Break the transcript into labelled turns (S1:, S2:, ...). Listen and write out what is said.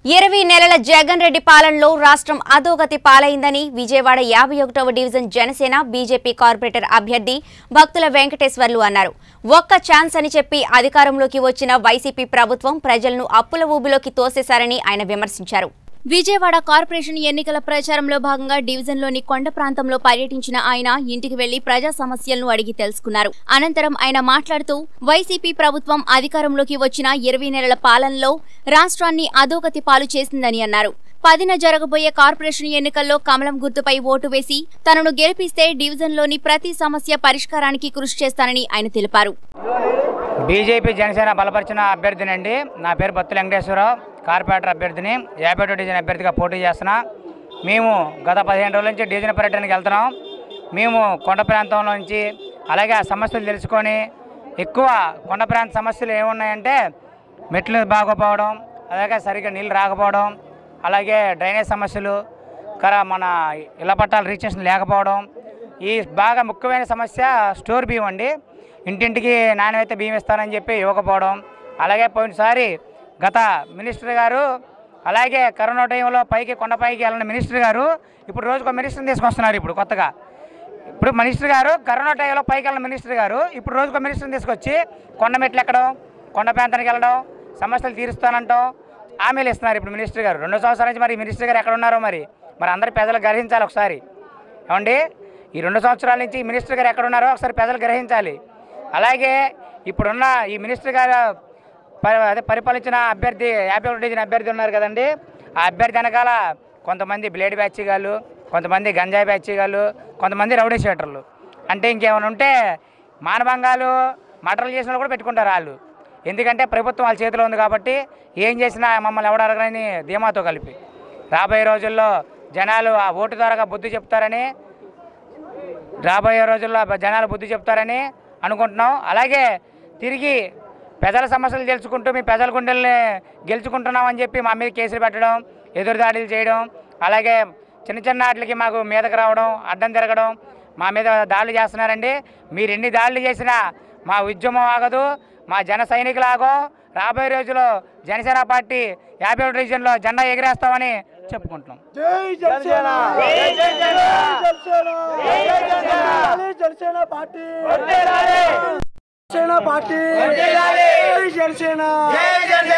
S1: ఇరవై నెలల జగన్ రెడ్డి పాలనలో రాష్ట్రం అధోగతి పాలైందని విజయవాడ యాభై ఒకటవ డివిజన్ జనసేన బీజేపీ కార్పొరేటర్ అభ్యర్థి భక్తుల వెంకటేశ్వర్లు అన్నారు ఒక్క ఛాన్స్ అని చెప్పి అధికారంలోకి వచ్చిన వైసీపీ ప్రభుత్వం ప్రజలను అప్పుల ఊబిలోకి తోసేశారని ఆయన విమర్శించారు విజయవాడ కార్పొరేషన్ ఎన్నికల ప్రచారంలో భాగంగా డివిజన్లోని కొండ ప్రాంతంలో పర్యటించిన ఆయన ఇంటికి వెళ్లి ప్రజా సమస్యలను అడిగి తెలుసుకున్నారు అనంతరం ఆయన మాట్లాడుతూ వైసీపీ ప్రభుత్వం అధికారంలోకి వచ్చిన ఇరవై నెలల పాలనలో రాష్ట్రాన్ని అధోగతి పాలు చేసిందని అన్నారు పదిన జరగబోయే కార్పొరేషన్ ఎన్నికల్లో కమలం గుర్తుపై ఓటు వేసి తనను గెలిపిస్తే డివిజన్లోని ప్రతి సమస్య పరిష్కారానికి కృషి చేస్తానని ఆయన తెలిపారు
S2: బీజేపీ జనసేన బలపరిచిన అభ్యర్థినండి నా పేరు బత్తుల వెంకటేశ్వరరావు కార్పొరేటర్ అభ్యర్థిని యాభై డివిజన్ అభ్యర్థిగా పోటీ చేస్తున్నా మేము గత పదిహేను రోజుల నుంచి డివిజన్ పర్యటనకి వెళ్తున్నాం మేము కొండ ప్రాంతం నుంచి అలాగే ఆ సమస్యలు తెలుసుకొని ఎక్కువ కొండ ప్రాంత సమస్యలు ఏమున్నాయంటే మెట్లు బాగోపోవడం అలాగే సరిగ్గా నీళ్ళు రాకపోవడం అలాగే డ్రైనేజ్ సమస్యలు కర మన ఇళ్ల పట్టాలు రీచెషన్ లేకపోవడం ఈ బాగా ముఖ్యమైన సమస్య స్టోర్ బియ్యం అండి ఇంటింటికి నాణ్యత బియ్యం ఇస్తానని చెప్పి ఇవ్వకపోవడం అలాగే పోయినసారి గత మినిస్టర్ గారు అలాగే కరోనా టైంలో పైకి కొండపైకి వెళ్ళిన మినిస్టర్ గారు ఇప్పుడు రోజుకో మినిస్టర్ని తీసుకొస్తున్నారు ఇప్పుడు కొత్తగా ఇప్పుడు మినిస్టర్ గారు కరోనా టైంలో పైకి వెళ్ళిన మినిస్టర్ గారు ఇప్పుడు రోజుకో మినిస్టర్ని తీసుకొచ్చి కొండ మెట్లు ఎక్కడం కొండ ప్రాంతానికి వెళ్ళడం సమస్యలు తీరుస్తానంటాం హామీలు ఇస్తున్నారు ఇప్పుడు మినిస్టర్ గారు రెండు సంవత్సరాల నుంచి మరి మినిస్టర్ గారు ఎక్కడ ఉన్నారో మరి మరి అందరు ప్రజలు గ్రహించాలి ఒకసారి ఏమండి ఈ రెండు సంవత్సరాల నుంచి ఈ మినిస్టర్ గారు ఎక్కడ ఉన్నారో ఒకసారి ప్రజలు గ్రహించాలి అలాగే ఇప్పుడున్న ఈ మినిస్టర్ గారు పరి అదే పరిపాలించిన అభ్యర్థి యాభై ఒకటి డివిజన్ అభ్యర్థి ఉన్నారు కదండి ఆ అభ్యర్థి వెనకాల కొంతమంది బ్లేడ్ బ్యాచిగాళ్ళు కొంతమంది గంజాయి బ్యాచిగాళ్ళు కొంతమంది రౌడీ షీటర్లు అంటే ఇంకేమైనా ఉంటే మానభంగాలు మటర్లు చేసిన వాళ్ళు కూడా పెట్టుకుంటారు వాళ్ళు ఎందుకంటే ప్రభుత్వం వాళ్ళ చేతిలో ఉంది కాబట్టి ఏం చేసినా మమ్మల్ని ఎవడు అడగరని ధీమాతో కలిపి రాబోయే రోజుల్లో జనాలు ఆ ఓటు ద్వారా బుద్ధి చెప్తారని రాబోయే రోజుల్లో జనాలు బుద్ధి చెప్తారని అనుకుంటున్నాం అలాగే తిరిగి ప్రజల సమస్యలు తెలుసుకుంటూ మీ ప్రజల గుండెల్ని గెలుచుకుంటున్నామని చెప్పి మా మీద కేసులు పెట్టడం ఎదురుదాడులు చేయడం అలాగే చిన్న చిన్న వాటికి మాకు మీదకు రావడం అడ్డం తిరగడం మా మీద దాడులు చేస్తున్నారండి మీరు ఎన్ని దాడులు చేసినా మా ఉద్యమం ఆగదు మా జన సైనికులు ఆగో రాబోయే రోజుల్లో జనసేన పార్టీ యాభై ఒకటి డివిజన్లో జెండా ఎగిరేస్తామని చెప్పుకుంటున్నాం
S3: జై జనసేన జై జనసేన జై జనసేన జనసేన పార్టీ జనసేన పార్టీ జై జనసేన జై జనసేన